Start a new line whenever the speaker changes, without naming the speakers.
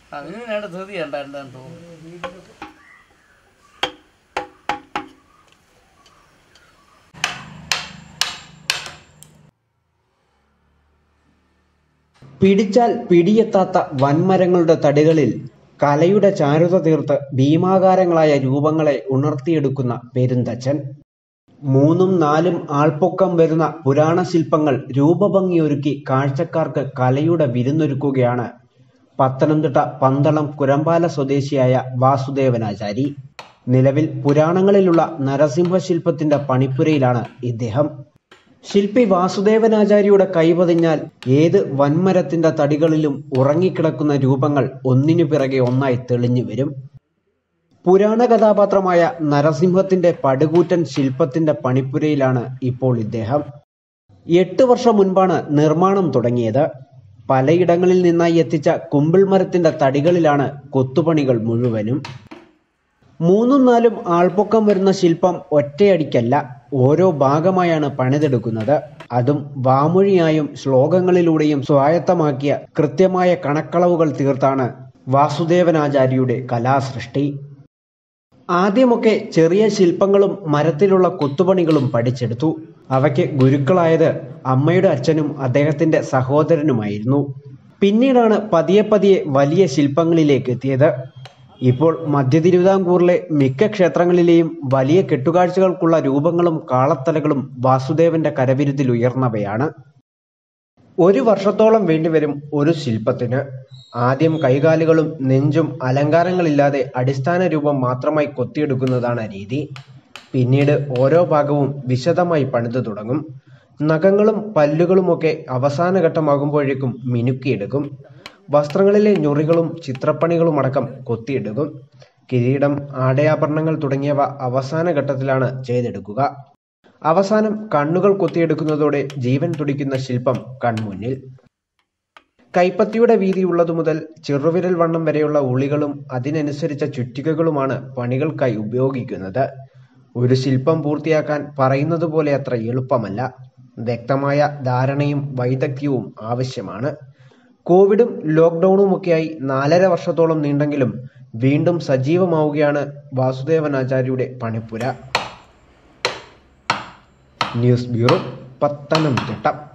അതിന് വേണ്ട ധൃതി ഉണ്ടാണ്ടെന്ന് തോന്നുന്നു
പിടിച്ചാൽ പിടിയെത്താത്ത വൻമരങ്ങളുടെ തടികളിൽ കലയുടെ ചാരുത തീർത്ത് ഭീമാകാരങ്ങളായ രൂപങ്ങളെ ഉണർത്തിയെടുക്കുന്ന പെരുന്തച്ചൻ മൂന്നും നാലും ആൾപ്പൊക്കം വരുന്ന പുരാണ ശില്പങ്ങൾ രൂപഭംഗിയൊരുക്കി കാഴ്ചക്കാർക്ക് കലയുടെ വിരുന്നൊരുക്കുകയാണ് പത്തനംതിട്ട പന്തളം കുരമ്പാല സ്വദേശിയായ വാസുദേവനാചാരി നിലവിൽ പുരാണങ്ങളിലുള്ള നരസിംഹ ശില്പത്തിന്റെ പണിപ്പുരയിലാണ് ഇദ്ദേഹം ശില്പി വാസുദേവനാചാര്യയുടെ കൈപതിഞ്ഞാൽ ഏത് വൻമരത്തിന്റെ തടികളിലും ഉറങ്ങിക്കിടക്കുന്ന രൂപങ്ങൾ ഒന്നിനു പിറകെ ഒന്നായി തെളിഞ്ഞു വരും പുരാണ കഥാപാത്രമായ നരസിംഹത്തിന്റെ പടുകൂറ്റൻ ശില്പത്തിന്റെ പണിപ്പുരയിലാണ് ഇപ്പോൾ ഇദ്ദേഹം എട്ട് വർഷം മുൻപാണ് നിർമ്മാണം തുടങ്ങിയത് പലയിടങ്ങളിൽ നിന്നായി എത്തിച്ച കുമ്പിൾ മരത്തിന്റെ തടികളിലാണ് കൊത്തുപണികൾ മുഴുവനും മൂന്നും നാലും ആൾപ്പൊക്കം വരുന്ന ശില്പം ഒറ്റയടിക്കല്ല ഓരോ ഭാഗമായാണ് പണിതെടുക്കുന്നത് അതും വാമൊഴിയായും ശ്ലോകങ്ങളിലൂടെയും സ്വായത്തമാക്കിയ കൃത്യമായ കണക്കളവുകൾ തീർത്താണ് വാസുദേവനാചാര്യയുടെ കലാസൃഷ്ടി ആദ്യമൊക്കെ ചെറിയ ശില്പങ്ങളും മരത്തിലുള്ള കൊത്തുപണികളും പഠിച്ചെടുത്തു അവയ്ക്ക് ഗുരുക്കളായത് അമ്മയുടെ അച്ഛനും അദ്ദേഹത്തിന്റെ സഹോദരനുമായിരുന്നു പിന്നീടാണ് പതിയെ പതിയെ വലിയ ശില്പങ്ങളിലേക്ക് എത്തിയത് ഇപ്പോൾ മധ്യ തിരുവിതാംകൂറിലെ മിക്ക ക്ഷേത്രങ്ങളിലെയും വലിയ കെട്ടുകാഴ്ചകൾക്കുള്ള രൂപങ്ങളും കാളത്തലകളും വാസുദേവന്റെ കരവിരുതിൽ ഉയർന്നവയാണ് ഒരു വർഷത്തോളം വേണ്ടിവരും ഒരു ശില്പത്തിന് ആദ്യം കൈകാലുകളും നെഞ്ചും അലങ്കാരങ്ങളില്ലാതെ അടിസ്ഥാന രൂപം മാത്രമായി കൊത്തിയെടുക്കുന്നതാണ് രീതി പിന്നീട് ഓരോ ഭാഗവും വിശദമായി പണിതു തുടങ്ങും നഖങ്ങളും പല്ലുകളുമൊക്കെ അവസാന ഘട്ടമാകുമ്പോഴേക്കും മിനുക്കിയെടുക്കും വസ്ത്രങ്ങളിലെ ഞൊറികളും ചിത്രപ്പണികളുമടക്കം കൊത്തിയെടുക്കും കിരീടം ആടയാഭരണങ്ങൾ തുടങ്ങിയവ അവസാന ഘട്ടത്തിലാണ് ചെയ്തെടുക്കുക അവസാനം കണ്ണുകൾ കൊത്തിയെടുക്കുന്നതോടെ ജീവൻ തുടിക്കുന്ന ശില്പം കൺമുന്നിൽ കൈപ്പത്തിയുടെ വീതിയുള്ളതു മുതൽ ചെറുവിരൽ വണ്ണം വരെയുള്ള ഉളികളും അതിനനുസരിച്ച ചുറ്റികകളുമാണ് പണികൾക്കായി ഉപയോഗിക്കുന്നത് ഒരു ശില്പം പൂർത്തിയാക്കാൻ പറയുന്നത് പോലെ അത്ര എളുപ്പമല്ല വ്യക്തമായ ധാരണയും വൈദഗ്ധ്യവും ആവശ്യമാണ് കോവിഡും ലോക്ക്ഡൌണുമൊക്കെയായി നാലര വർഷത്തോളം നീണ്ടെങ്കിലും വീണ്ടും സജീവമാവുകയാണ് വാസുദേവനാചാര്യയുടെ പണിപ്പുര ന്യൂസ് ബ്യൂറോ പത്തനംതിട്ട